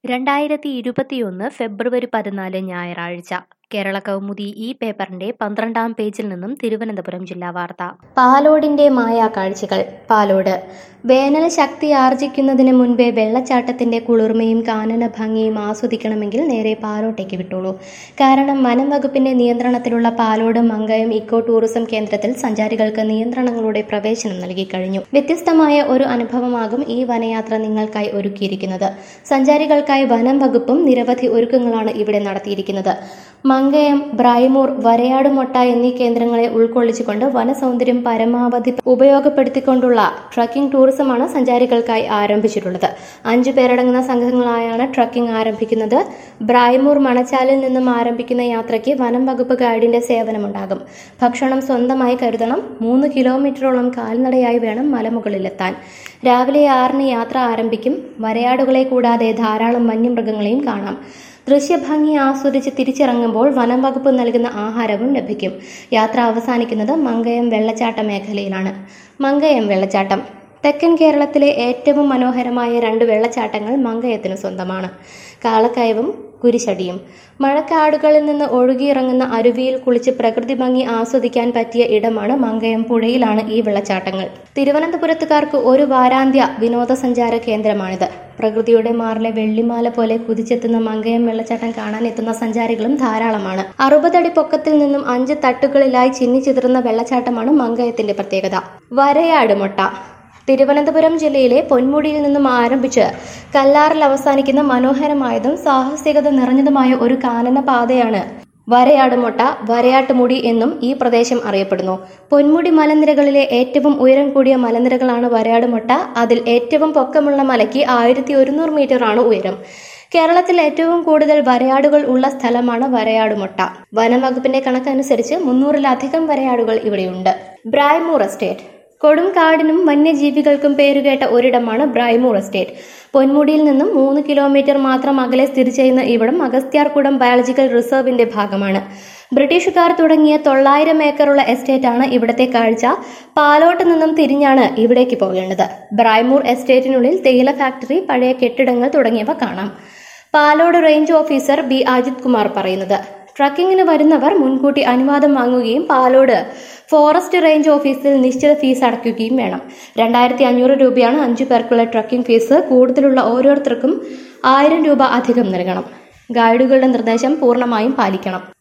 രണ്ടായിരത്തി ഇരുപത്തിയൊന്ന് ഫെബ്രുവരി പതിനാല് ഞായറാഴ്ച കേരള കൗമുദി ഈ പേപ്പറിന്റെ പന്ത്രണ്ടാം പേജിൽ നിന്നും തിരുവനന്തപുരം ജില്ലാ വാർത്ത പാലോടിന്റെ മായാ കാഴ്ചകൾ പാലോട് വേനൽ ശക്തി ആർജിക്കുന്നതിന് മുൻപേ വെള്ളച്ചാട്ടത്തിന്റെ കുളിർമയും കാനന ഭംഗിയും ആസ്വദിക്കണമെങ്കിൽ നേരെ പാലോട്ടേക്ക് വിട്ടോളൂ കാരണം വനം വകുപ്പിന്റെ നിയന്ത്രണത്തിലുള്ള പാലോട് മങ്കയം ഇക്കോ ടൂറിസം കേന്ദ്രത്തിൽ സഞ്ചാരികൾക്ക് നിയന്ത്രണങ്ങളുടെ പ്രവേശനം നൽകി കഴിഞ്ഞു വ്യത്യസ്തമായ ഒരു അനുഭവമാകും ഈ വനയാത്ര നിങ്ങൾക്കായി ഒരുക്കിയിരിക്കുന്നത് സഞ്ചാരികൾക്കായി വനം വകുപ്പും നിരവധി ഒരുക്കങ്ങളാണ് ഇവിടെ നടത്തിയിരിക്കുന്നത് മങ്കയം ബ്രൈമൂർ വരയാടുമൊട്ട എന്നീ കേന്ദ്രങ്ങളെ ഉൾക്കൊള്ളിച്ചുകൊണ്ട് വനസൗന്ദര്യം പരമാവധി ഉപയോഗപ്പെടുത്തിക്കൊണ്ടുള്ള ട്രക്കിംഗ് ടൂറിസമാണ് സഞ്ചാരികൾക്കായി ആരംഭിച്ചിട്ടുള്ളത് അഞ്ചു പേരടങ്ങുന്ന സംഘങ്ങളായാണ് ട്രക്കിംഗ് ആരംഭിക്കുന്നത് ബ്രൈമൂർ മണച്ചാലിൽ നിന്നും ആരംഭിക്കുന്ന യാത്രയ്ക്ക് വനം വകുപ്പ് ഗൈഡിന്റെ സേവനമുണ്ടാകും ഭക്ഷണം സ്വന്തമായി കരുതണം മൂന്ന് കിലോമീറ്ററോളം കാൽനടയായി വേണം മലമുകളിലെത്താൻ രാവിലെ ആറിന് യാത്ര ആരംഭിക്കും വരയാടുകളെ കൂടാതെ ധാരാളം വന്യമൃഗങ്ങളെയും കാണാം ദൃശ്യഭംഗി ആസ്വദിച്ച് തിരിച്ചിറങ്ങുമ്പോൾ വനം വകുപ്പ് നൽകുന്ന ആഹാരവും ലഭിക്കും യാത്ര അവസാനിക്കുന്നത് മങ്കയം വെള്ളച്ചാട്ട മേഖലയിലാണ് മങ്കയം വെള്ളച്ചാട്ടം തെക്കൻ കേരളത്തിലെ ഏറ്റവും മനോഹരമായ രണ്ട് വെള്ളച്ചാട്ടങ്ങൾ മങ്കയത്തിന് സ്വന്തമാണ് കാളക്കയവും കുരിശടിയും മഴക്കാടുകളിൽ നിന്ന് ഒഴുകിയിറങ്ങുന്ന അരുവിയിൽ കുളിച്ച് പ്രകൃതി ഭംഗി ആസ്വദിക്കാൻ പറ്റിയ ഇടമാണ് മങ്കയം പുഴയിലാണ് ഈ വെള്ളച്ചാട്ടങ്ങൾ തിരുവനന്തപുരത്തുകാർക്ക് ഒരു വാരാന്ത്യ വിനോദസഞ്ചാര കേന്ദ്രമാണിത് പ്രകൃതിയുടെ മാറിലെ വെള്ളിമാല പോലെ കുതിച്ചെത്തുന്ന മങ്കയം വെള്ളച്ചാട്ടം കാണാൻ എത്തുന്ന സഞ്ചാരികളും ധാരാളമാണ് അറുപതടി പൊക്കത്തിൽ നിന്നും അഞ്ച് തട്ടുകളിലായി ചിന്നിച്ചിതറുന്ന വെള്ളച്ചാട്ടമാണ് മങ്കയത്തിന്റെ പ്രത്യേകത വരയാട് മൊട്ട തിരുവനന്തപുരം ജില്ലയിലെ പൊന്മുടിയിൽ നിന്നും ആരംഭിച്ച് കല്ലാറിൽ അവസാനിക്കുന്ന മനോഹരമായതും സാഹസികത നിറഞ്ഞതുമായ ഒരു കാനന പാതയാണ് വരയാടുമൊട്ട വരയാട്ടുമുടി എന്നും ഈ പ്രദേശം അറിയപ്പെടുന്നു പൊന്മുടി മലനിരകളിലെ ഏറ്റവും ഉയരം കൂടിയ മലനിരകളാണ് വരയാടുമൊട്ട അതിൽ ഏറ്റവും പൊക്കമുള്ള മലയ്ക്ക് ആയിരത്തി ഒരുന്നൂറ് മീറ്റർ ആണ് ഉയരം കേരളത്തിൽ ഏറ്റവും കൂടുതൽ വരയാടുകൾ ഉള്ള സ്ഥലമാണ് വരയാടുമൊട്ട വനം വകുപ്പിന്റെ കണക്കനുസരിച്ച് മുന്നൂറിലധികം വരയാടുകൾ ഇവിടെയുണ്ട് ബ്രായ്മൂർ എസ്റ്റേറ്റ് കൊടും കാടിനും വന്യജീവികൾക്കും പേരുകേട്ട ഒരിടമാണ് ബ്രൈമൂർ എസ്റ്റേറ്റ് പൊന്മുടിയിൽ നിന്നും മൂന്ന് കിലോമീറ്റർ മാത്രം അകലെ സ്ഥിതി ചെയ്യുന്ന ഇവിടം അഗസ്ത്യാർകുടം ബയോളജിക്കൽ റിസർവിന്റെ ഭാഗമാണ് ബ്രിട്ടീഷുകാർ തുടങ്ങിയ തൊള്ളായിരം ഏക്കറുള്ള എസ്റ്റേറ്റാണ് ഇവിടത്തെ കാഴ്ച പാലോട്ട് നിന്നും തിരിഞ്ഞാണ് ഇവിടേക്ക് പോകേണ്ടത് ബ്രൈമൂർ എസ്റ്റേറ്റിനുള്ളിൽ തേയില ഫാക്ടറി പഴയ കെട്ടിടങ്ങൾ തുടങ്ങിയവ കാണാം Palode range officer B Ajith Kumar പറയുന്നത് ട്രക്കിങ്ങിന് വരുന്നവർ മുൻകൂട്ടി അനുവാദം വാങ്ങുകയും പാലോട് ഫോറസ്റ്റ് റേഞ്ച് ഓഫീസിൽ നിശ്ചിത ഫീസ് അടയ്ക്കുകയും വേണം രണ്ടായിരത്തി അഞ്ഞൂറ് രൂപയാണ് അഞ്ചു പേർക്കുള്ള ട്രക്കിംഗ് ഫീസ് കൂടുതലുള്ള ഓരോരുത്തർക്കും ആയിരം രൂപ അധികം നൽകണം ഗൈഡുകളുടെ നിർദ്ദേശം പൂർണ്ണമായും പാലിക്കണം